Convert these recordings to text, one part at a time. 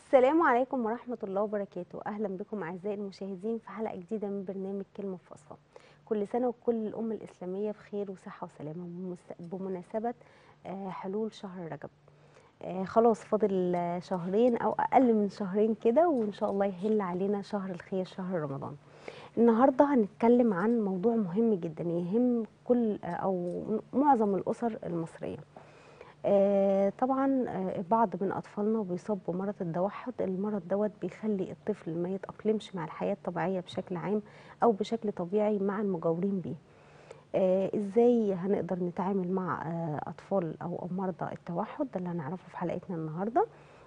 السلام عليكم ورحمة الله وبركاته أهلا بكم أعزائي المشاهدين في حلقة جديدة من برنامج كلمة فاصلة كل سنة وكل الأمة الإسلامية بخير وصحة وسلامة بمس- بمناسبة آه، حلول شهر رجب آه، خلاص فاضل آه، شهرين أو أقل من شهرين كده وإن شاء الله يهل علينا شهر الخير شهر رمضان النهاردة هنتكلم عن موضوع مهم جدا يهم كل آه، أو معظم الأسر المصرية آه، طبعا آه، بعض من اطفالنا بيصاب بمرض التوحد المرض دوت بيخلي الطفل ما يتاقلمش مع الحياه الطبيعيه بشكل عام او بشكل طبيعي مع المجاورين بيه آه، ازاي هنقدر نتعامل مع آه، اطفال او أو مرضى التوحد ده اللي هنعرفه في حلقتنا النهارده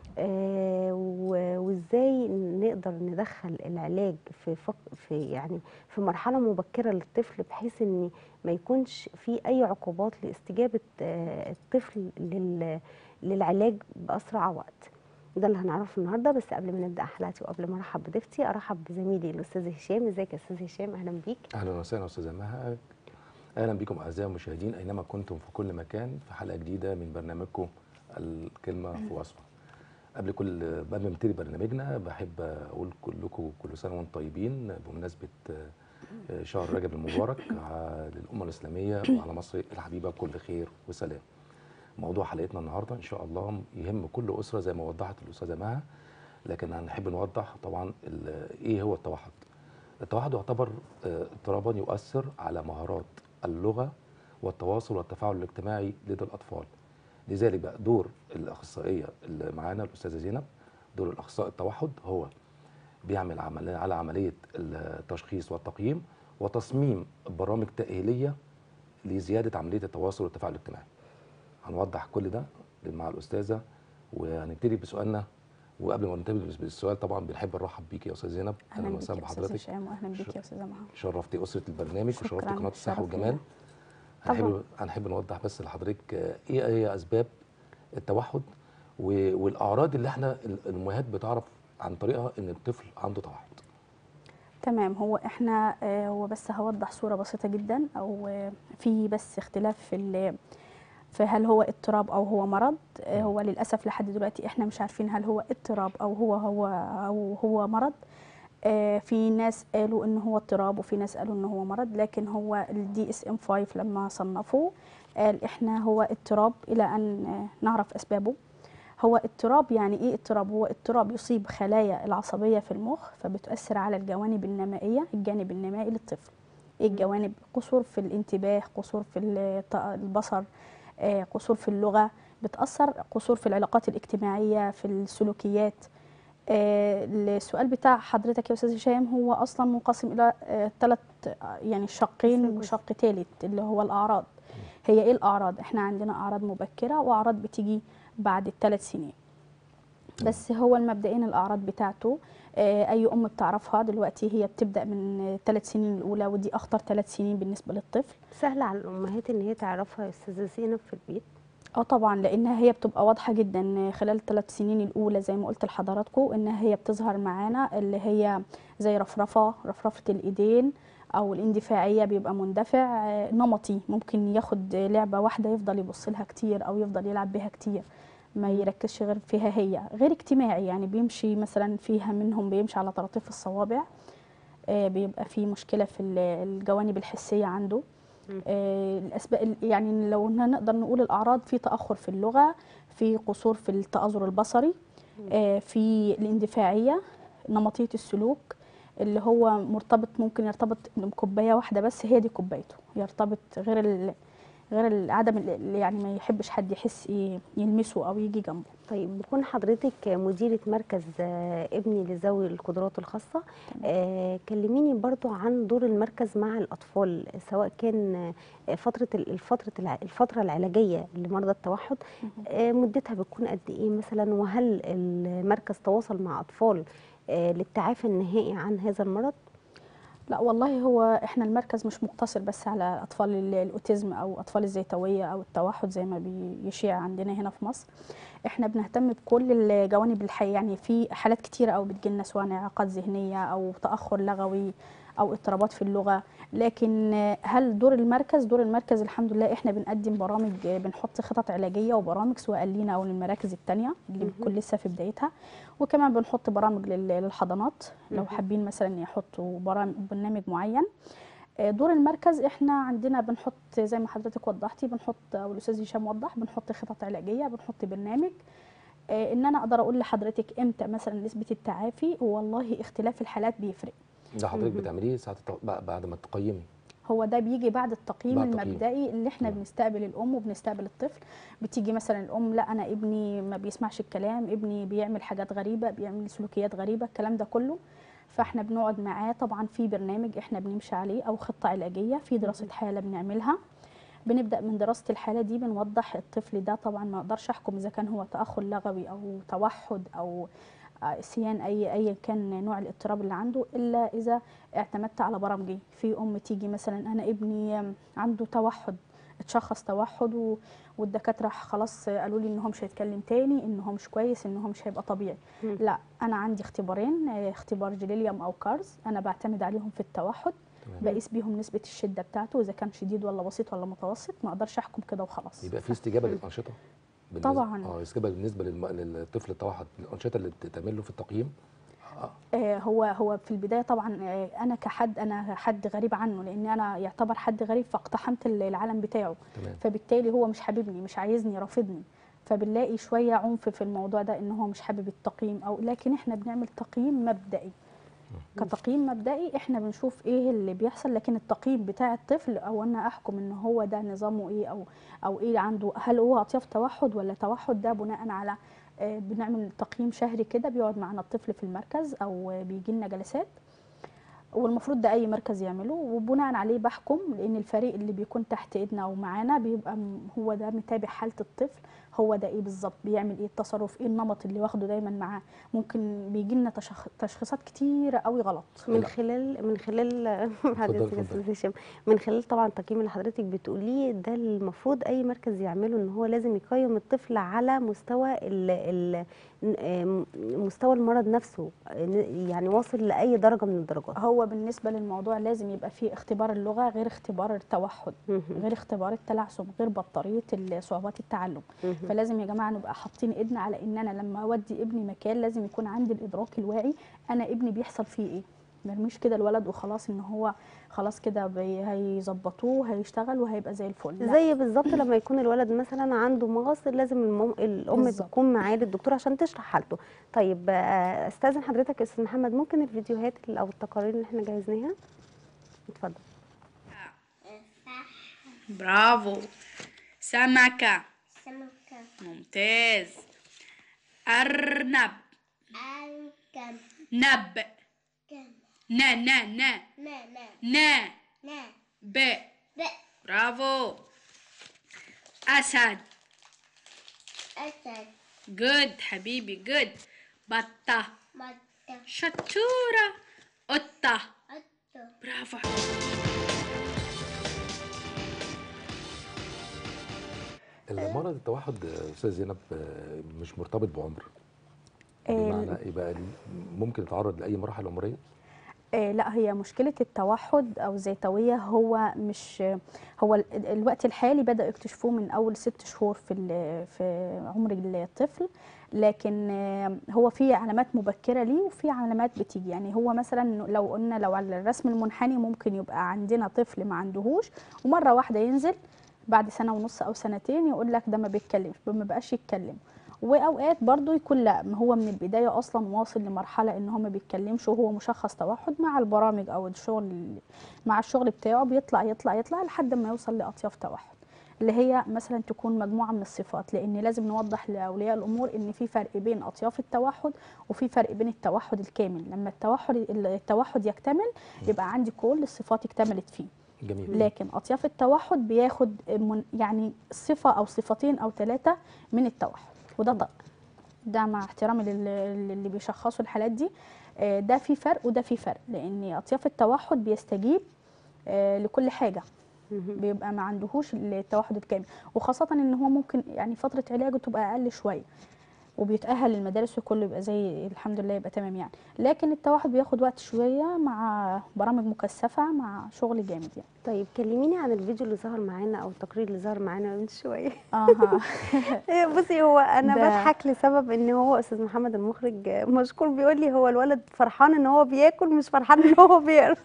آه، و- وازاي نقدر ندخل العلاج في فق... في يعني في مرحله مبكره للطفل بحيث ان ما يكونش في اي عقوبات لاستجابه آه، الطفل لل... للعلاج باسرع وقت ده اللي هنعرفه النهارده بس قبل ما نبدا حلقتي وقبل ما ارحب بضيفتي ارحب بزميلي الاستاذ هشام ازيك يا استاذ هشام اهلا بيك اهلا وسهلا استاذه مها اهلا بكم اعزائي المشاهدين اينما كنتم في كل مكان في حلقه جديده من برنامجكم الكلمه في وصفه قبل كل قبل ما نبتدي برنامجنا بحب اقول كلكم كل سنه وانتم طيبين بمناسبه آه، شهر رجب المبارك ع- للامه الاسلاميه وعلى مصر الحبيبه كل خير وسلام موضوع حلقتنا النهارده ان شاء الله يهم كل اسره زي ما وضحت الاستاذه مها لكن هنحب نوضح طبعا ال- ايه هو التوحد التوحد يعتبر آه، اضطرابا يؤثر على مهارات اللغه والتواصل والتفاعل الاجتماعي لدى الاطفال لذلك بقى دور الاخصائيه اللي معانا الاستاذه زينب دور الاخصائي التوحد هو بيعمل عمل على عمليه التشخيص والتقييم وتصميم برامج تاهيليه لزياده عمليه التواصل والتفاعل الاجتماعي هنوضح كل ده مع الاستاذه وهنبتدي بسؤالنا وقبل ما نبتدي بالسؤال طبعا بنحب نرحب بيكي يا استاذه زينب اهلا بيك وسهلا يا استاذ بحضرتك هشام واهلا بيك ش- يا استاذه مها شرفتي اسره البرنامج شكراً، وشرفتي قناه الصحه شرف والجمال ليا. هنحب طبعاً. هنحب نوضح بس لحضرتك آه، ايه هي اسباب التوحد و- والاعراض اللي احنا ال- الامهات بتعرف عن طريقها ان الطفل عنده توحد تمام هو احنا آه، هو بس هوضح صوره بسيطه جدا او آه، في بس اختلاف في ال- في هل هو اضطراب او هو مرض آه، مم. هو للاسف لحد دلوقتي احنا مش عارفين هل هو اضطراب او هو هو او هو مرض آه، في ناس قالوا ان هو اضطراب وفي ناس قالوا ان هو مرض لكن هو الدي اس ام 5 لما صنفوه قال احنا هو اضطراب الى ان آه، نعرف اسبابه هو اضطراب يعني ايه اضطراب هو اضطراب يصيب خلايا العصبيه في المخ فبتؤثر على الجوانب النمائيه الجانب النمائي للطفل ايه الجوانب قصور في الانتباه قصور في الط- البصر آه، قصور في اللغه بتاثر قصور في العلاقات الاجتماعيه في السلوكيات آه، السؤال بتاع حضرتك يا استاذ هشام هو اصلا منقسم الى ثلاث يعني شقين جزء. وشق ثالث اللي هو الاعراض هي ايه الاعراض احنا عندنا اعراض مبكره واعراض بتيجي بعد الثلاث سنين بس هو المبدئين الاعراض بتاعته آه، اي ام بتعرفها دلوقتي هي بتبدا من ثلاث سنين الاولى ودي اخطر ثلاث سنين بالنسبه للطفل سهل على الامهات ان هي تعرفها يا استاذه زينب في البيت اه طبعا لانها هي بتبقى واضحه جدا خلال الثلاث سنين الاولى زي ما قلت لحضراتكم انها هي بتظهر معانا اللي هي زي رفرفه رفرفه الايدين او الاندفاعيه بيبقى مندفع آه، نمطي ممكن ياخد لعبه واحده يفضل يبص لها كتير او يفضل يلعب بيها كتير ما يركزش غير فيها هي غير اجتماعي يعني بيمشي مثلا فيها منهم بيمشي على طراطيف الصوابع آه، بيبقى في مشكله في ال- الجوانب الحسيه عنده مم. آه، الاسباب يعني لو إننا نقدر نقول الاعراض في تاخر في اللغه في قصور في التاذر البصري آه، في الاندفاعيه نمطيه السلوك اللي هو مرتبط ممكن يرتبط بكوبايه واحده بس هي دي كوبايته يرتبط غير ال غير ال- عدم ال- اللي يعني ما يحبش حد يحس ي- يلمسه او يجي جنبه طيب بكون حضرتك مديرة مركز آه، ابني لذوي القدرات الخاصة آه، كلميني برضو عن دور المركز مع الأطفال سواء كان آه، فترة ال- الفترة الع- الفترة العلاجية لمرضى التوحد آه، مدتها بتكون قد إيه مثلا وهل المركز تواصل مع أطفال آه، للتعافي النهائي عن هذا المرض؟ لا والله هو احنا المركز مش مقتصر بس على اطفال ال- الاوتيزم او اطفال الزيتويه او التوحد زي ما بيشيع عندنا هنا في مصر احنا بنهتم بكل الجوانب الحياه يعني في حالات كتيره او بتجيلنا سواء اعاقات ذهنيه او تاخر لغوي او اضطرابات في اللغه لكن آه، هل دور المركز دور المركز الحمد لله احنا بنقدم برامج آه، بنحط خطط علاجيه وبرامج سواء لينا او للمراكز التانية اللي بتكون لسه في بدايتها وكمان بنحط برامج لل- للحضانات لو حابين مثلا يحطوا برامج برنامج معين آه، دور المركز احنا عندنا بنحط زي ما حضرتك وضحتي بنحط او الاستاذ هشام وضح بنحط خطط علاجيه بنحط برنامج آه، ان انا اقدر اقول لحضرتك امتى مثلا نسبه التعافي والله اختلاف الحالات بيفرق ده حضرتك بتعمليه ساعه الت- بع- بعد ما تقيمي هو ده بيجي بعد التقييم بعد التقييم. المبدئي اللي احنا تمام. بنستقبل الام وبنستقبل الطفل بتيجي مثلا الام لا انا ابني ما بيسمعش الكلام ابني بيعمل حاجات غريبه بيعمل سلوكيات غريبه الكلام ده كله فاحنا بنقعد معاه طبعا في برنامج احنا بنمشي عليه او خطه علاجيه في دراسه حاله بنعملها بنبدا من دراسه الحاله دي بنوضح الطفل ده طبعا ما اقدرش احكم اذا كان هو تاخر لغوي او توحد او آه، سيان اي اي كان نوع الاضطراب اللي عنده الا اذا اعتمدت على برامجي في ام تيجي مثلا انا ابني آم، عنده توحد اتشخص توحد و- والدكاتره خلاص قالوا لي ان هو مش هيتكلم تاني ان هو مش كويس ان هو مش هيبقى طبيعي مم. لا انا عندي اختبارين آه، اختبار جليليوم او كارز انا بعتمد عليهم في التوحد تمام بقيس بيهم نسبه الشده بتاعته اذا كان شديد ولا بسيط ولا متوسط ما اقدرش احكم كده وخلاص يبقى في استجابه للانشطه بالنسبة- طبعاً. اه استجابه بالنسبه للم... للطفل التوحد الانشطه اللي بتتعمل له في التقييم آه. آه، هو هو في البدايه طبعا آه، انا كحد انا حد غريب عنه لان انا يعتبر حد غريب فاقتحمت العالم بتاعه تمام فبالتالي هو مش حاببني مش عايزني رافضني فبنلاقي شويه عنف في الموضوع ده ان هو مش حابب التقييم او لكن احنا بنعمل تقييم مبدئي كتقييم مبدئي احنا بنشوف ايه اللي بيحصل لكن التقييم بتاع الطفل او انا احكم ان هو ده نظامه ايه او او ايه عنده هل هو اطياف توحد ولا توحد ده بناء على آه، بنعمل تقييم شهري كده بيقعد معانا الطفل في المركز او بيجي لنا جلسات والمفروض ده اي مركز يعمله وبناء عليه بحكم لان الفريق اللي بيكون تحت ايدنا ومعانا بيبقى م- هو ده متابع حاله الطفل هو ده ايه بالظبط بيعمل ايه التصرف ايه النمط اللي واخده دايما معاه ممكن بيجي لنا تشخ... تشخيصات كتيره قوي غلط من لا. خلال من خلال اتفضل، حضرتك يا اتفضل. استاذ هشام من خلال طبعا التقييم اللي حضرتك بتقوليه ده المفروض اي مركز يعمله ان هو لازم يقيم الطفل على مستوى ال ال م- مستوى المرض نفسه يعني واصل لاي درجه من الدرجات هو بالنسبه للموضوع لازم يبقى فيه اختبار اللغه غير اختبار التوحد مهم. غير اختبار التلعثم غير بطاريه ال- صعوبات التعلم مهم. فلازم يا جماعه نبقى حاطين ايدنا على ان انا لما اودي ابني مكان لازم يكون عندي الادراك الواعي انا ابني بيحصل فيه ايه مرميش كده الولد وخلاص ان هو خلاص كده بي- هيظبطوه هيشتغل وهيبقى زي الفل لا. زي بالظبط لما يكون الولد مثلا عنده مغص لازم المم... الام بالظبط. تكون معاه للدكتور عشان تشرح حالته طيب آه، استاذن حضرتك يا استاذ محمد ممكن الفيديوهات اللي- او التقارير اللي احنا جهزناها اتفضل برافو سمكة سمكة ممتاز أرنب أنكم نب كم ن ن ن نا نا ن نا ب ب برافو أسد أسد جود حبيبي جود بطة مطة شطورة قطة أطة برافو حبيبي المرض التوحد آه، استاذ زينب آه، مش مرتبط بعمر آه، بمعنى يبقى ممكن يتعرض لاي مراحل عمريه آه، لا هي مشكلة التوحد أو الزيتوية هو مش هو ال- الوقت الحالي بدأوا يكتشفوه من أول ست شهور في ال- في عمر الطفل لكن آه، هو في علامات مبكرة ليه وفي علامات بتيجي يعني هو مثلا لو قلنا لو على الرسم المنحني ممكن يبقى عندنا طفل ما عندهوش ومرة واحدة ينزل بعد سنة ونص أو سنتين يقول لك ده ما بيتكلمش ما بقاش يتكلم واوقات برضو يكون لا ما هو من البدايه اصلا واصل لمرحله ان هو ما بيتكلمش وهو مشخص توحد مع البرامج او الشغل مع الشغل بتاعه بيطلع يطلع يطلع لحد ما يوصل لاطياف توحد اللي هي مثلا تكون مجموعه من الصفات لان لازم نوضح لاولياء الامور ان في فرق بين اطياف التوحد وفي فرق بين التوحد الكامل لما التوحد التوحد يكتمل يبقى عندي كل الصفات اكتملت فيه جميل لكن اطياف التوحد بياخد من يعني صفه او صفتين او ثلاثه من التوحد وده ط- ده مع احترامي لل- للي بيشخصوا الحالات دي آه، ده في فرق وده في فرق لان اطياف التوحد بيستجيب آه، لكل حاجه بيبقى ما عندهوش التوحد الكامل وخاصه ان هو ممكن يعني فتره علاجه تبقى اقل شويه وبيتأهل للمدارس وكله يبقى زي الحمد لله يبقى تمام يعني لكن التوحد بياخد وقت شوية مع برامج مكثفة مع شغل جامد يعني طيب كلميني عن الفيديو اللي ظهر معانا او التقرير اللي ظهر معانا من شويه اها إيه، بصي هو انا ده- بضحك لسبب ان هو استاذ محمد المخرج مشكور بيقول لي هو الولد فرحان ان هو بياكل مش فرحان ان هو بيقرا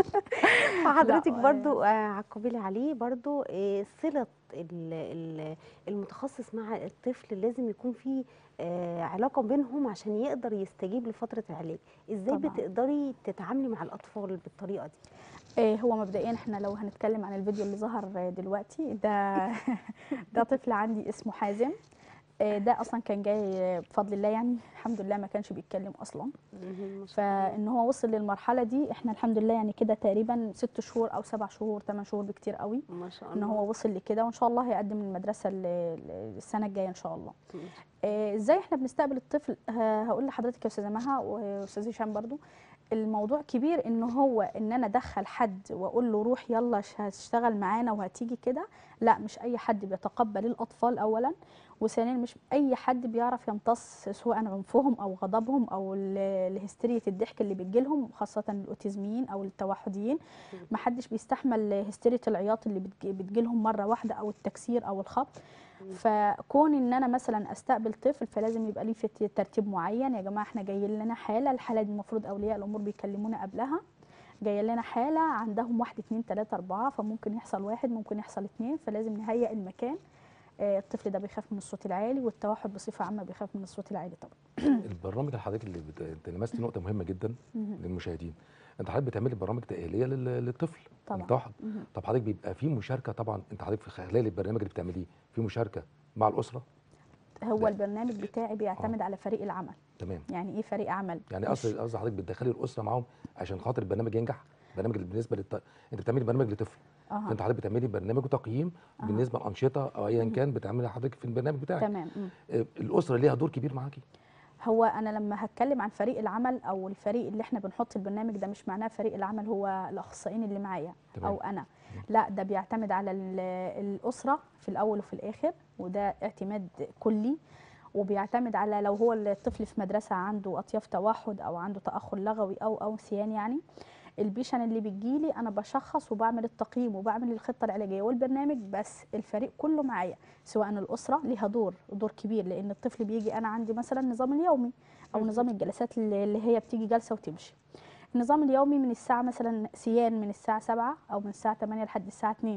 فحضرتك لا، برضو آه، عقبي لي عليه برضو آه، صله ال- ال- المتخصص مع الطفل لازم يكون في آه، علاقه بينهم عشان يقدر يستجيب لفتره العلاج ازاي طبعاً. بتقدري تتعاملي مع الاطفال بالطريقه دي إيه هو مبدئيا احنا لو هنتكلم عن الفيديو اللي ظهر دلوقتي ده ده طفل عندي اسمه حازم إيه ده اصلا كان جاي بفضل الله يعني الحمد لله ما كانش بيتكلم اصلا ما شاء الله. فان هو وصل للمرحله دي احنا الحمد لله يعني كده تقريبا ست شهور او سبع شهور ثمان شهور بكتير قوي ما شاء ان الله هو وصل لكده وان شاء الله هيقدم المدرسه ال- ال- السنه الجايه ان شاء الله آه، ازاي احنا بنستقبل الطفل ه- هقول لحضرتك يا استاذه مها واستاذ هشام برضو الموضوع كبير ان هو ان انا ادخل حد واقول له روح يلا ش- هتشتغل معانا وهتيجي كده لا مش اي حد بيتقبل الاطفال اولا وثانيا مش اي حد بيعرف يمتص سواء عنفهم او غضبهم او ال- الهستيرية الضحك اللي بتجيلهم خاصه الاوتيزميين او التوحديين ما حدش بيستحمل هستيرية العياط اللي بتجي- بتجيلهم مره واحده او التكسير او الخبط فكون ان انا مثلا استقبل طفل فلازم يبقى ليه في ترتيب معين يا جماعه احنا جايين لنا حاله الحاله دي المفروض اولياء الامور بيكلمونا قبلها جايه لنا حاله عندهم واحد اتنين تلاته اربعه فممكن يحصل واحد ممكن يحصل اتنين فلازم نهيئ المكان آه، الطفل ده بيخاف من الصوت العالي والتوحد بصفه عامه بيخاف من الصوت العالي طبعا البرامج اللي حضرتك اللي بت... انت لمست نقطه مهمه جدا مهم. للمشاهدين انت حضرتك بتعملي برامج تاهيليه لل... للطفل طبعا. التوحد مهم. طب حضرتك بيبقى في مشاركه طبعا انت حضرتك في خلال البرنامج اللي بتعمليه في مشاركه مع الاسره هو لا. البرنامج بتاعي بيعتمد على فريق العمل تمام يعني ايه فريق عمل يعني مش- قصدي قصدي حضرتك بتدخلي الاسره معاهم عشان خاطر البرنامج ينجح برنامج اللي بالنسبه للط... انت بتعملي برنامج لطفل أها. انت حضرتك بتعملي برنامج وتقييم أها. بالنسبه لانشطه او ايا كان بتعملي حضرتك في البرنامج بتاعك تمام مم. آه، الاسره ليها دور كبير معاكي هو انا لما هتكلم عن فريق العمل او الفريق اللي احنا بنحط البرنامج ده مش معناه فريق العمل هو الاخصائيين اللي معايا تمام. او انا لا ده بيعتمد على ال- الاسره في الاول وفي الاخر وده اعتماد كلي وبيعتمد على لو هو الطفل في مدرسه عنده اطياف توحد او عنده تاخر لغوي او او نسيان يعني البيشن اللي بتجيلي انا بشخص وبعمل التقييم وبعمل الخطه العلاجيه والبرنامج بس الفريق كله معايا سواء الاسره ليها دور دور كبير لان الطفل بيجي انا عندي مثلا النظام اليومي او نظام الجلسات اللي اللي هي بتيجي جلسه وتمشي النظام اليومي من الساعه مثلا سيان من الساعه 7 او من الساعه 8 لحد الساعه 2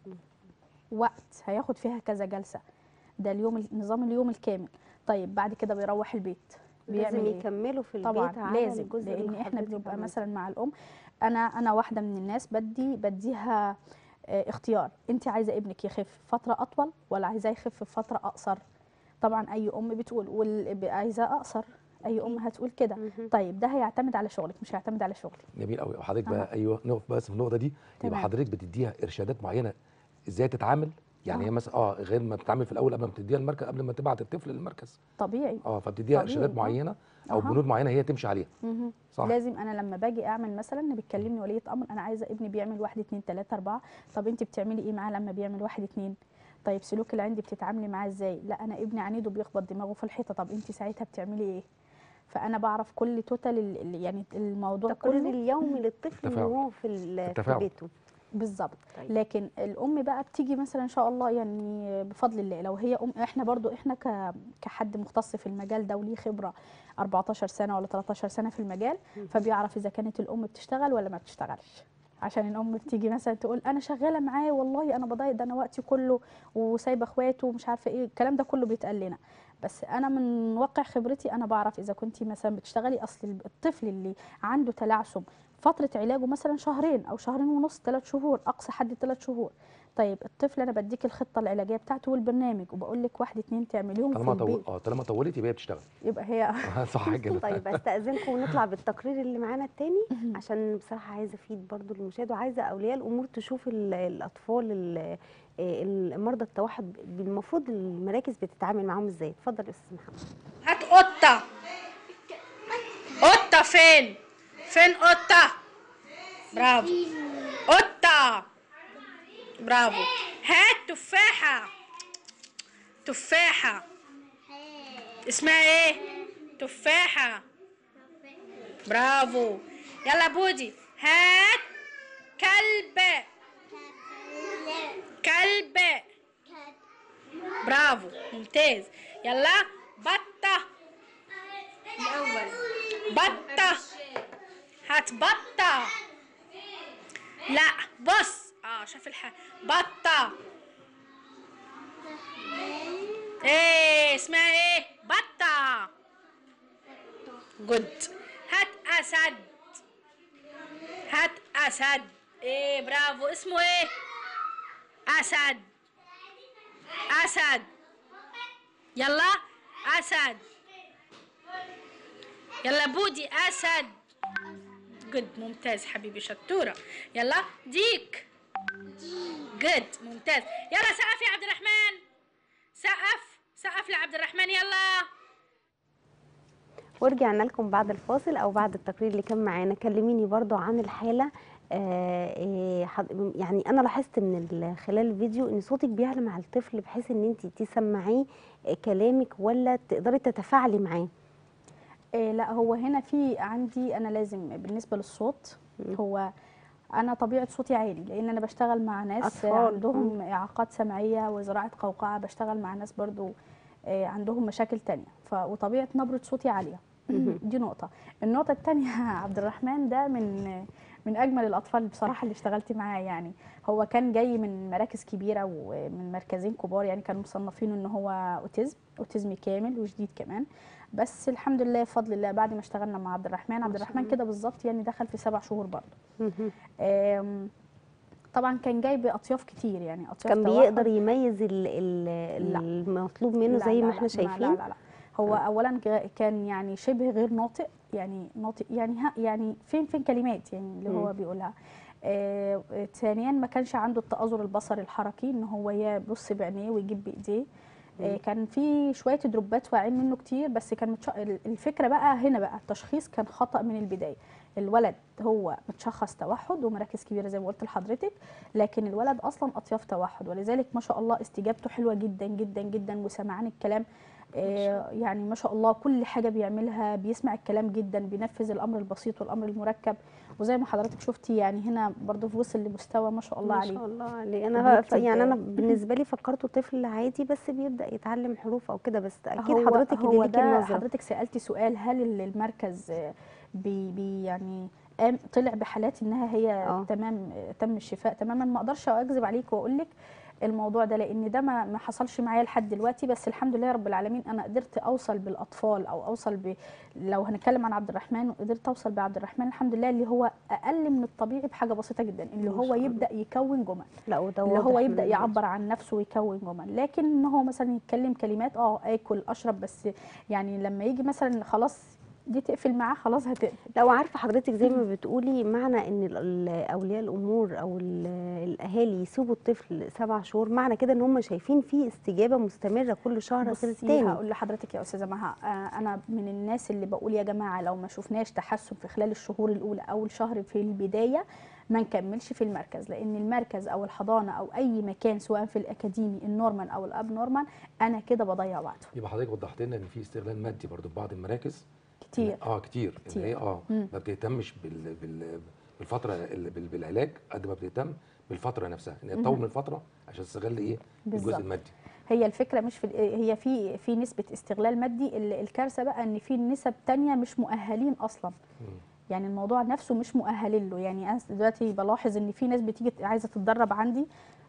وقت هياخد فيها كذا جلسه ده اليوم النظام اليوم الكامل طيب بعد كده بيروح البيت لازم بيعمل إيه؟ يكملوا في البيت طبعا على لازم الجزء اللي لان احنا حضرتك بنبقى عملتيه. مثلا مع الام انا انا واحده من الناس بدي بديها آه، اختيار انت عايزه ابنك يخف فتره اطول ولا عايزاه يخف في فتره اقصر طبعا اي ام بتقول وال- عايزاه اقصر اي ام هتقول كده مهم. طيب ده هيعتمد على شغلك مش هيعتمد على شغلي جميل قوي حضرتك أها. بقى ايوه نقف بس في النقطه دي يبقى تمام. حضرتك بتديها ارشادات معينه ازاي تتعامل يعني آه. هي مثلا اه غير ما بتتعامل في الاول قبل ما بتديها المركز قبل ما تبعت الطفل للمركز طبيعي اه فبتديها طبيعي، ارشادات آه. معينه او أها. بنود معينه هي تمشي عليها مهم. صح لازم انا لما باجي اعمل مثلا بتكلمني وليه امر انا عايزه ابني بيعمل واحد اتنين تلاته اربعه طب انت بتعملي ايه معاه لما بيعمل واحد اتنين طيب سلوك اللي عندي بتتعاملي معاه ازاي لا انا ابني عنيد وبيخبط دماغه في الحيطه طب انت ساعتها بتعملي ايه فانا بعرف كل توتال ال- ال- يعني الموضوع التقرير كله اليومي للطفل التفاعل. وهو في ال- في التفاعل. بيته بالظبط طيب. لكن الام بقى بتيجي مثلا ان شاء الله يعني بفضل الله لو هي ام احنا برضو احنا ك كحد مختص في المجال ده وليه خبره 14 سنه ولا 13 سنه في المجال فبيعرف اذا كانت الام بتشتغل ولا ما بتشتغلش عشان الام بتيجي مثلا تقول انا شغاله معاه والله انا بضيع ده انا وقتي كله وسايبه اخواته ومش عارفه ايه الكلام ده كله بيتقال لنا بس انا من واقع خبرتي انا بعرف اذا كنت مثلا بتشتغلي اصل الطفل اللي عنده تلعثم فتره علاجه مثلا شهرين او شهرين ونص ثلاث شهور اقصى حد ثلاث شهور طيب الطفل انا بديك الخطه العلاجيه بتاعته والبرنامج وبقول لك واحد اتنين تعمليهم في طالما طول البيت اه طالما طولت يبقى هي بتشتغل يبقى هي صح كده طيب استاذنكم ونطلع بالتقرير اللي معانا التاني عشان بصراحه عايزه افيد برضو المشاهد وعايزه اولياء الامور تشوف ال- الاطفال ال- ال- مرضى التوحد المفروض المراكز بتتعامل معاهم ازاي اتفضل يا استاذ محمد هات قطة قطة فين فين قطة برافو قطة برافو هات تفاحة تفاحة اسمها ايه تفاحة برافو يلا بودي هات كلب كلب برافو ممتاز يلا بطة الأول بطة هات بطة لا بص اه شوف الح بطة ايه اسمها ايه بطة جود هات أسد هات أسد ايه برافو اسمه ايه أسد أسد يلا أسد يلا بودي أسد جود ممتاز حبيبي شطورة يلا ديك جود ممتاز يلا سقف يا عبد الرحمن سقف سقف لعبد الرحمن يلا ورجعنا لكم بعد الفاصل او بعد التقرير اللي كان معانا كلميني برضو عن الحاله آه، آه، حض- يعني انا لاحظت من ال- خلال الفيديو ان صوتك بيعلى مع الطفل بحيث ان انت تسمعيه آه، كلامك ولا تقدري تتفاعلي معاه إيه لا هو هنا في عندي انا لازم بالنسبه للصوت هو انا طبيعه صوتي عالي لان انا بشتغل مع ناس أطفال. عندهم اعاقات سمعيه وزراعه قوقعه بشتغل مع ناس برضو آه، عندهم مشاكل تانية ف وطبيعه نبره صوتي عاليه دي نقطه النقطه الثانيه عبد الرحمن ده من من اجمل الاطفال بصراحه اللي اشتغلت معاه يعني هو كان جاي من مراكز كبيره ومن مركزين كبار يعني كانوا مصنفينه ان هو اوتيزم اوتيزم كامل وجديد كمان بس الحمد لله بفضل الله بعد ما اشتغلنا مع عبد الرحمن عبد الرحمن كده بالظبط يعني دخل في سبع شهور برضه آم، طبعا كان جاي باطياف كتير يعني اطياف كان توحد. بيقدر يميز ال- ال- لا. المطلوب منه لا، زي لا، ما احنا لا، شايفين لا لا لا هو اولا جا- كان يعني شبه غير ناطق يعني ناطق يعني ها يعني فين فين كلمات يعني اللي هو بيقولها آه ثانيا ما كانش عنده التآزر البصري الحركي ان هو يبص بعينيه ويجيب بايديه آه كان في شويه دروبات واقعين منه كتير بس كان متش... الفكره بقى هنا بقى التشخيص كان خطأ من البدايه الولد هو متشخص توحد ومراكز كبيره زي ما قلت لحضرتك لكن الولد اصلا اطياف توحد ولذلك ما شاء الله استجابته حلوه جدا جدا جدا وسمعان الكلام آه، يعني ما شاء الله كل حاجه بيعملها بيسمع الكلام جدا بينفذ الامر البسيط والامر المركب وزي ما حضرتك شفتي يعني هنا برضه وصل لمستوى ما شاء الله ما عليه شاء الله عليه انا ف- وبيكتب- يعني انا بالنسبه لي فكرته طفل عادي بس بيبدا يتعلم حروف او كده بس اكيد هو حضرتك اللي هو ليكي ده النظره حضرتك سالتي سؤال هل ال- المركز آه، بي بي يعني قام طلع بحالات انها هي آه. تمام آه، تم الشفاء تماما ما اقدرش اكذب عليك واقول لك الموضوع ده لان ده ما ما حصلش معايا لحد دلوقتي بس الحمد لله رب العالمين انا قدرت اوصل بالاطفال او اوصل ب لو هنتكلم عن عبد الرحمن قدرت اوصل بعبد الرحمن الحمد لله اللي هو اقل من الطبيعي بحاجه بسيطه جدا اللي ما هو شاء الله. يبدا يكون جمل لا وده اللي هو واضح يبدا من يعبر عن نفسه ويكون جمل لكن ان هو مثلا يتكلم كلمات اه اكل اشرب بس يعني لما يجي مثلا خلاص دي تقفل معاه خلاص هتقفل لو عارفه حضرتك زي ما بتقولي معنى ان ال- ال- اولياء الامور او ال- الاهالي يسيبوا الطفل سبع شهور معنى كده ان هم شايفين فيه استجابه مستمره كل شهر غير بصي التاني هقول لحضرتك يا استاذه مها آه، انا من الناس اللي بقول يا جماعه لو ما شفناش تحسن في خلال الشهور الاولى اول شهر في البدايه ما نكملش في المركز لان المركز او الحضانه او اي مكان سواء في الاكاديمي النورمال او الاب نورمال انا كده بضيع وقته يبقى حضرتك وضحت لنا ان في استغلال مادي برضو في بعض المراكز كتير اه كتير كتير. ان هي اه مم. ما بتهتمش بال بال بالفتره ال- بال بالعلاج قد ما بتهتم بالفتره نفسها ان هي تطول من الفتره عشان تستغل ايه بالظبط. الجزء المادي هي الفكره مش في ال- هي في في نسبه استغلال مادي ال- الكارثه بقى ان في نسب تانية مش مؤهلين اصلا يعني الموضوع نفسه مش مؤهلين له يعني انا دلوقتي بلاحظ ان في ناس بتيجي عايزه تتدرب عندي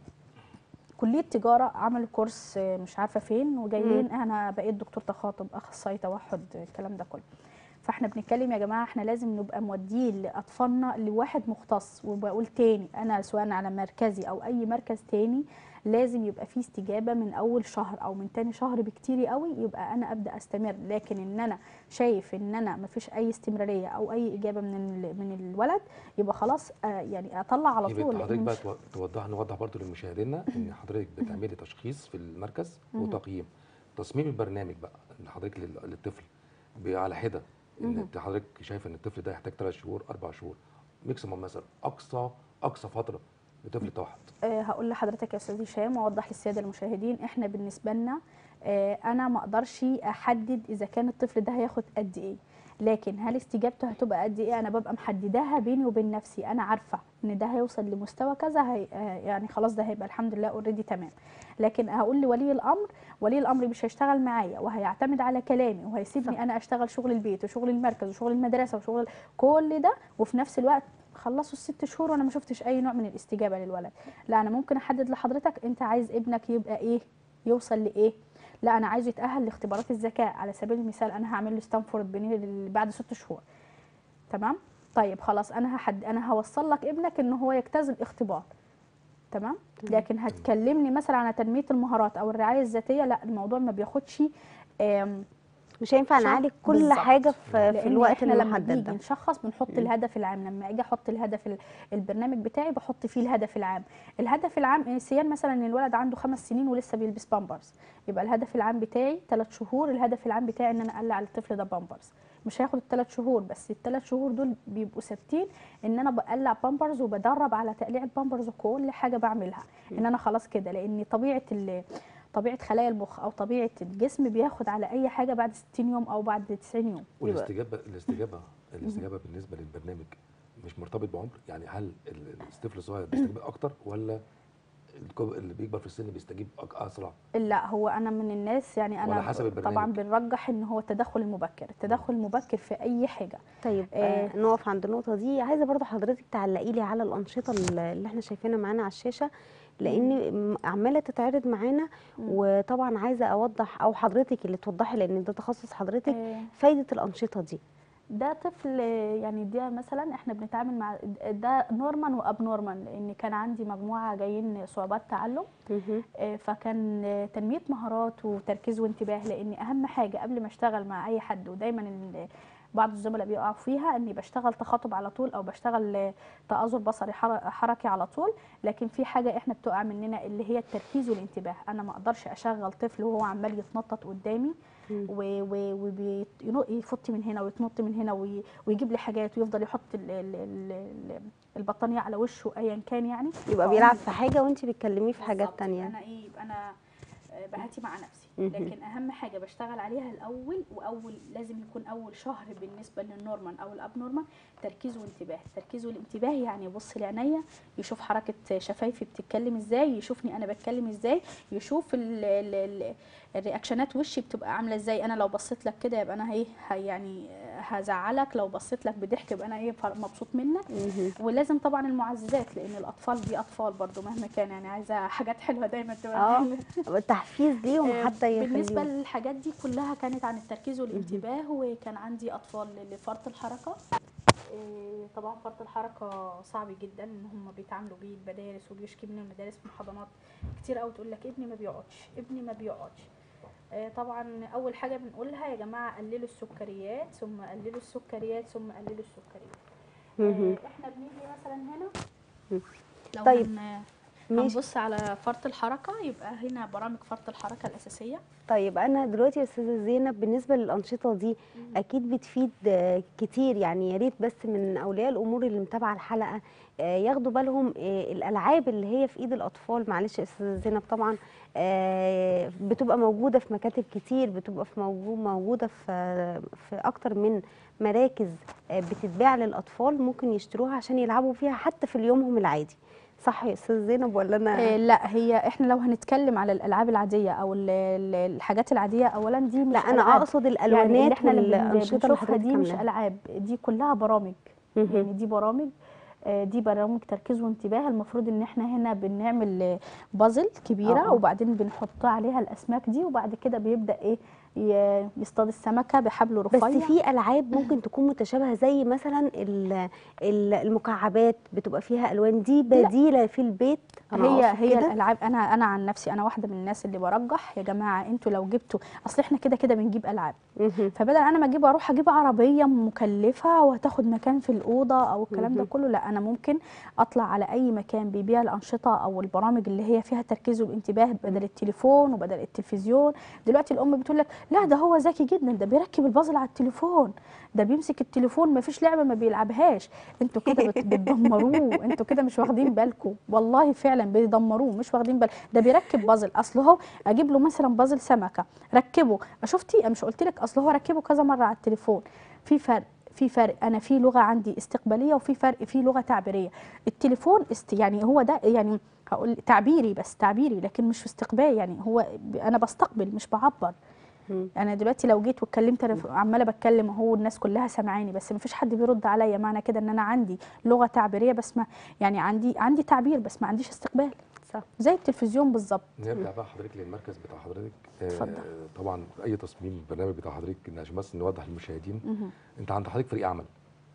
كليه تجاره عملوا كورس آه، مش عارفه فين وجايين انا بقيت دكتور تخاطب اخصائي توحد الكلام ده كله فاحنا بنتكلم يا جماعه احنا لازم نبقى مودين لاطفالنا لواحد مختص وبقول تاني انا سواء على مركزي او اي مركز تاني لازم يبقى في استجابه من اول شهر او من تاني شهر بكتير قوي يبقى انا ابدا استمر لكن ان انا شايف ان انا مفيش اي استمراريه او اي اجابه من ال- من الولد يبقى خلاص آه يعني اطلع على يبقى طول حضرتك لأن بقى مش- تو- توضح نوضح برضو لمشاهدينا ان حضرتك بتعملي تشخيص في المركز وتقييم تصميم البرنامج بقى اللي حضرتك لل- للطفل ب- على حده ان انت حضرتك شايف ان الطفل ده يحتاج ثلاث شهور اربع شهور ميكسيموم مثلا اقصى اقصى فتره لطفل توحد آه، هقول لحضرتك يا استاذ هشام واوضح للساده المشاهدين احنا بالنسبه لنا آه، انا ما اقدرش احدد اذا كان الطفل ده هياخد قد ايه لكن هل استجابته هتبقى قد ايه انا ببقى محدداها بيني وبين نفسي انا عارفه ان ده هيوصل لمستوى كذا هي آه، يعني خلاص ده هيبقى الحمد لله اوريدي تمام لكن هقول لولي الامر ولي الامر مش هيشتغل معايا وهيعتمد على كلامي وهيسيبني انا اشتغل شغل البيت وشغل المركز وشغل المدرسه وشغل كل ده وفي نفس الوقت خلصوا الست شهور وانا ما شفتش اي نوع من الاستجابه للولد لا انا ممكن احدد لحضرتك انت عايز ابنك يبقى ايه يوصل لايه لا انا عايزه يتاهل لاختبارات الذكاء على سبيل المثال انا هعمل له ستانفورد بني بعد ست شهور تمام طيب خلاص انا هحد انا هوصل لك ابنك ان هو يجتاز الاختبار تمام لكن هتكلمني مثلا عن تنميه المهارات او الرعايه الذاتيه لا الموضوع ما بياخدش آم، مش هينفع صح، نعالج كل بالظبط. حاجه في, في لان الوقت احنا لما المحدد بنيجي ده نشخص بنحط الهدف العام لما اجي احط الهدف ال- البرنامج بتاعي بحط فيه الهدف العام الهدف العام سيان مثلا ان الولد عنده خمس سنين ولسه بيلبس بامبرز يبقى الهدف العام بتاعي ثلاث شهور الهدف العام بتاعي ان انا اقلع الطفل ده بامبرز مش هياخد الثلاث شهور بس الثلاث شهور دول بيبقوا ثابتين ان انا بقلع بامبرز وبدرب على تقليع البامبرز وكل حاجه بعملها ان انا خلاص كده لان طبيعه ال طبيعه خلايا المخ او طبيعه الجسم بياخد على اي حاجه بعد 60 يوم او بعد 90 يوم والاستجابه الاستجابه الاستجابه بالنسبه للبرنامج مش مرتبط بعمر يعني هل ال- الطفل الصغير بيستجيب اكتر ولا الكب- اللي بيكبر في السن بيستجيب أك- اسرع لا هو انا من الناس يعني انا وعلى حسب البرنامج. طبعا بنرجح ان هو التدخل المبكر التدخل المبكر في اي حاجه طيب آه. آه نقف عند النقطه دي عايزه برضو حضرتك تعلقي لي على الانشطه اللي اللي احنا شايفينها معانا على الشاشه لان م- عماله تتعرض معانا وطبعا عايزه اوضح او حضرتك اللي توضحي لان ده تخصص حضرتك آه. فايده الانشطه دي ده طفل يعني ده مثلا احنا بنتعامل مع ده نورمال واب نورمال لان كان عندي مجموعه جايين صعوبات تعلم مهم. آه، فكان آه، تنميه مهارات وتركيز وانتباه لان اهم حاجه قبل ما اشتغل مع اي حد ودايما ال- بعض الزملاء بيقعوا فيها اني بشتغل تخاطب على طول او بشتغل آه، تآزر بصري حر- حركي على طول لكن في حاجه احنا بتقع مننا اللي هي التركيز والانتباه انا ما اقدرش اشغل طفل وهو عمال يتنطط قدامي ويفط من هنا ويتنط من هنا وي- ويجيب لي حاجات ويفضل يحط ال- ال- ال- ال- البطانيه على وشه ايا كان يعني يبقى فأقوم بيلعب في حاجه وانت بتكلميه في حاجات بالظبط. تانية انا ايه يبقى انا آه، بهاتي مع نفسي مهم. لكن اهم حاجه بشتغل عليها الاول واول لازم يكون اول شهر بالنسبه للنورمال او الاب نورمال تركيز وانتباه التركيز والانتباه يعني يبص لعينيا يشوف حركه شفايفي بتتكلم ازاي يشوفني انا بتكلم ازاي يشوف ال ال ال الرياكشنات وشي بتبقى عامله ازاي انا لو بصيت لك كده يبقى انا ايه ه- يعني هزعلك لو بصيت لك بضحك يبقى انا ايه فر- مبسوط منك مهم. ولازم طبعا المعززات لان الاطفال دي اطفال برضو مهما كان يعني عايزه حاجات حلوه دايما تبقى اه تحفيز ليهم آه، حتى بالنسبه يخليهم للحاجات دي كلها كانت عن التركيز والانتباه وكان عندي اطفال لفرط الحركه آه، طبعا فرط الحركه صعب جدا ان هم بيتعاملوا بيه المدارس وبيشكي من المدارس من حضانات كتير قوي تقول لك ابني ما بيقعدش ابني ما بيقعدش آه، طبعا اول حاجه بنقولها يا جماعه قللوا السكريات ثم قللوا السكريات ثم قللوا السكريات مهم. آه، احنا بنيجي مثلا هنا مم. لو طيب. هن- ماشي. هنبص على فرط الحركه يبقى هنا برامج فرط الحركه الاساسيه طيب انا دلوقتي يا استاذه زينب بالنسبه للانشطه دي اكيد بتفيد آه، كتير يعني يا ريت بس من اولياء الامور اللي متابعه الحلقه آه، ياخدوا بالهم آه، الالعاب اللي هي في ايد الاطفال معلش يا استاذه زينب طبعا آه، بتبقى موجوده في مكاتب كتير بتبقى في موجو- موجوده في في اكتر من مراكز آه، بتتباع للاطفال ممكن يشتروها عشان يلعبوا فيها حتى في يومهم العادي صح يا استاذه زينب ولا انا آه، لا هي احنا لو هنتكلم على الالعاب العاديه او ال- ال- الحاجات العاديه اولا دي مش لا انا ألعاب. اقصد يعني اللي الالوانات احنا اللي بن- والانشطه اللي بنشوفها حضرتك دي مش عاملاها العاب دي كلها برامج مهم. يعني دي برامج آه، دي برامج تركيز وانتباه المفروض ان احنا هنا بنعمل آه، بازل كبيره آه. وبعدين بنحط عليها الاسماك دي وبعد كده بيبدا ايه ي- يصطاد السمكه بحبل بس رفيع في العاب ممكن تكون متشابهه زي مثلا ال- ال- المكعبات بتبقى فيها الوان دي بديله في البيت أنا هي أقصد هي كده. الالعاب انا انا عن نفسي انا واحده من الناس اللي برجح يا جماعه انتوا لو جبتوا اصل احنا كده كده بنجيب العاب مهم. فبدل انا ما اجيب اروح اجيب عربيه مكلفه وهتاخد مكان في الاوضه او الكلام ده مهم. كله لا انا ممكن اطلع على اي مكان بيبيع الانشطه او البرامج اللي هي فيها تركيز والانتباه بدل التليفون وبدل التلفزيون دلوقتي الام بتقول لك لا ده هو ذكي جدا ده بيركب البازل على التليفون ده بيمسك التليفون ما فيش لعبه ما بيلعبهاش انتوا كده بت- بتدمروه انتوا كده مش واخدين بالكم والله فعلا بيدمروه مش واخدين بال ده بيركب بازل اصل هو اجيب له مثلا بازل سمكه ركبه شفتي انا مش قلت لك اصل هو ركبه كذا مره على التليفون في فرق في فرق انا في لغه عندي استقباليه وفي فرق في لغه تعبيريه التليفون است يعني هو ده يعني هقول تعبيري بس تعبيري لكن مش في استقبال يعني هو ب- انا بستقبل مش بعبر مم. انا دلوقتي لو جيت واتكلمت انا ف- عماله بتكلم اهو الناس كلها سامعاني بس ما فيش حد بيرد عليا معنى كده ان انا عندي لغه تعبيريه بس ما يعني عندي عندي تعبير بس ما عنديش استقبال صح زي التلفزيون بالظبط نرجع بقى حضرتك للمركز بتاع حضرتك آه، اتفضل. طبعا اي تصميم البرنامج بتاع حضرتك إن عشان بس نوضح للمشاهدين مهم. انت عند حضرتك فريق عمل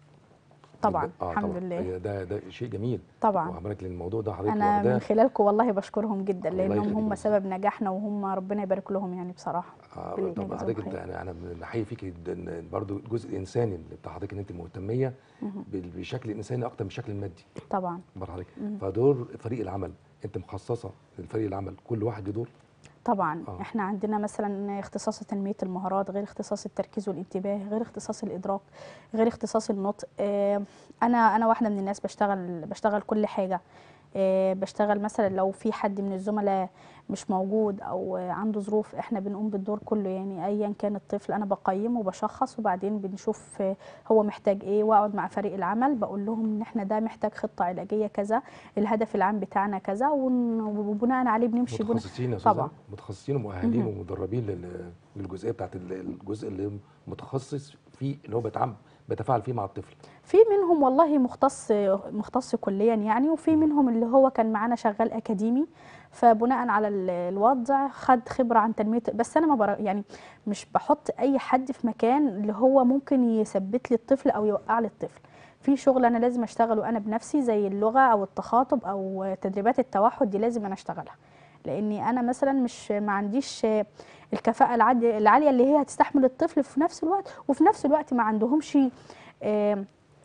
طبعا آه الحمد طبعا. لله هي ده ده شيء جميل طبعا وعملك للموضوع ده حضرتك انا واخداه من خلالكم والله بشكرهم جدا الله لانهم يخليك هم يا سبب نجاحنا وهم ربنا يبارك لهم يعني بصراحه آه، ربنا طب يجزاهم حضرتك خير. انا انا بنحيي فيك جدا برضو الجزء الانساني اللي بتاع حضرتك ان انت مهتميه مهم. بال- بالشكل الانساني اكتر من الشكل المادي طبعا بره حضرتك مم. فدور فريق العمل انت مخصصه لفريق العمل كل واحد له دور طبعا آه. احنا عندنا مثلا اختصاص تنميه المهارات غير اختصاص التركيز والانتباه غير اختصاص الادراك غير اختصاص النطق آه، انا انا واحده من الناس بشتغل بشتغل كل حاجه آه، بشتغل مثلا لو في حد من الزملاء مش موجود او آه، عنده ظروف احنا بنقوم بالدور كله يعني ايا كان الطفل انا بقيمه وبشخص وبعدين بنشوف آه، هو محتاج ايه واقعد مع فريق العمل بقول لهم ان احنا ده محتاج خطه علاجيه كذا الهدف العام بتاعنا كذا ون- وبناء عليه بنمشي بن... متخصصين يا استاذه طبعا. متخصصين ومؤهلين مهم. ومدربين لل- للجزئيه بتاعت ال- الجزء اللي متخصص فيه اللي هو بيتعامل بيتفاعل فيه مع الطفل في منهم والله مختص مختص كليا يعني وفي منهم اللي هو كان معانا شغال اكاديمي فبناء على ال- الوضع خد خبره عن تنميه بس انا ما بر... يعني مش بحط اي حد في مكان اللي هو ممكن يثبت لي الطفل او يوقع لي الطفل في شغل انا لازم اشتغله انا بنفسي زي اللغه او التخاطب او تدريبات التوحد دي لازم انا اشتغلها لاني انا مثلا مش ما عنديش الكفاءه العاد- العاليه اللي هي هتستحمل الطفل في نفس الوقت وفي نفس الوقت ما عندهمش آم،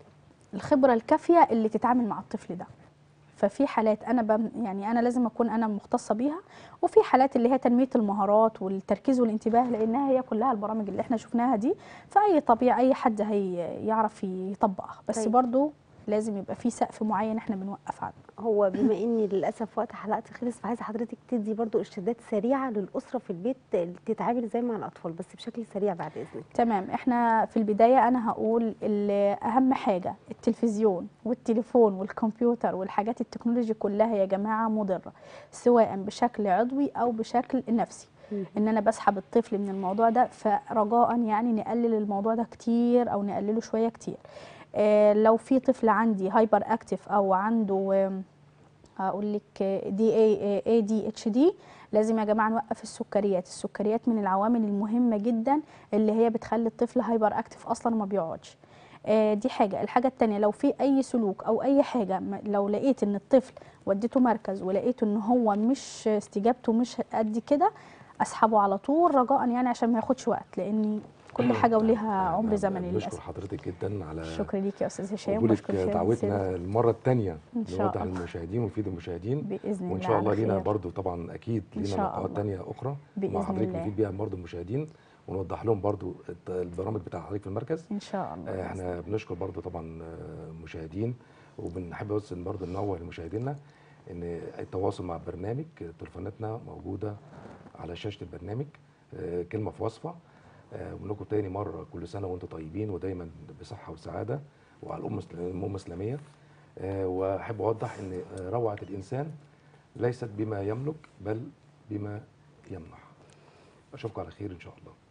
الخبره الكافيه اللي تتعامل مع الطفل ده ففي حالات انا بم يعني انا لازم اكون انا مختصه بيها وفي حالات اللي هي تنميه المهارات والتركيز والانتباه لانها هي كلها البرامج اللي احنا شفناها دي فاي طبيعي اي حد هيعرف يطبقها بس طيب. برضو لازم يبقى في سقف معين احنا بنوقف عنه هو بما اني للاسف وقت حلقتي خلص فعايزه حضرتك تدي برضو ارشادات سريعه للاسره في البيت اللي تتعامل ازاي مع الاطفال بس بشكل سريع بعد اذنك تمام احنا في البداية انا هقول ال- اهم حاجة التلفزيون والتليفون والكمبيوتر والحاجات التكنولوجي كلها يا جماعة مضرة سواء بشكل عضوي او بشكل نفسي مم. ان انا بسحب الطفل من الموضوع ده فرجاء يعني نقلل الموضوع ده كتير او نقلله شوية كتير آه لو في طفل عندي هايبر اكتف او عنده آم، هقول لك دي اي اي دي اتش دي لازم يا جماعه نوقف السكريات السكريات من العوامل المهمه جدا اللي هي بتخلي الطفل هايبر اكتف اصلا وما بيقعدش آه، دي حاجه الحاجه التانية لو في اي سلوك او اي حاجه م- لو لقيت ان الطفل وديته مركز ولقيته ان هو مش استجابته مش قد كده اسحبه على طول رجاء يعني عشان ما ياخدش وقت لان كل حاجه وليها عمر إحنا زمني بنشكر للاسف حضرتك جدا على شكرا ليك يا استاذ هشام قبولك واشكر شيخ دعوتنا سيدة. المره الثانيه إن شاء نوضح الله. للمشاهدين ونفيد المشاهدين باذن الله وان شاء الله على لينا خير. برضو طبعا اكيد إن لينا شاء لقاءات الله. تانية اخرى بإذن مع حضرتك الله. نفيد بيها برضو المشاهدين ونوضح لهم برضو الت- البرامج بتاع حضرتك في المركز ان شاء الله آه، احنا بنشكر برضو طبعا آه، المشاهدين وبنحب بس إن برضو ننوه لمشاهدينا ان التواصل مع البرنامج آه، تليفوناتنا موجوده على شاشه البرنامج آه، كلمه في وصفه آه، بنقول لكم تاني مره كل سنه وانتم طيبين ودايما بصحه وسعاده وعلى الامه الإسل- الامه الاسلاميه آه، واحب اوضح ان آه، روعه الانسان ليست بما يملك بل بما يمنح اشوفكم على خير ان شاء الله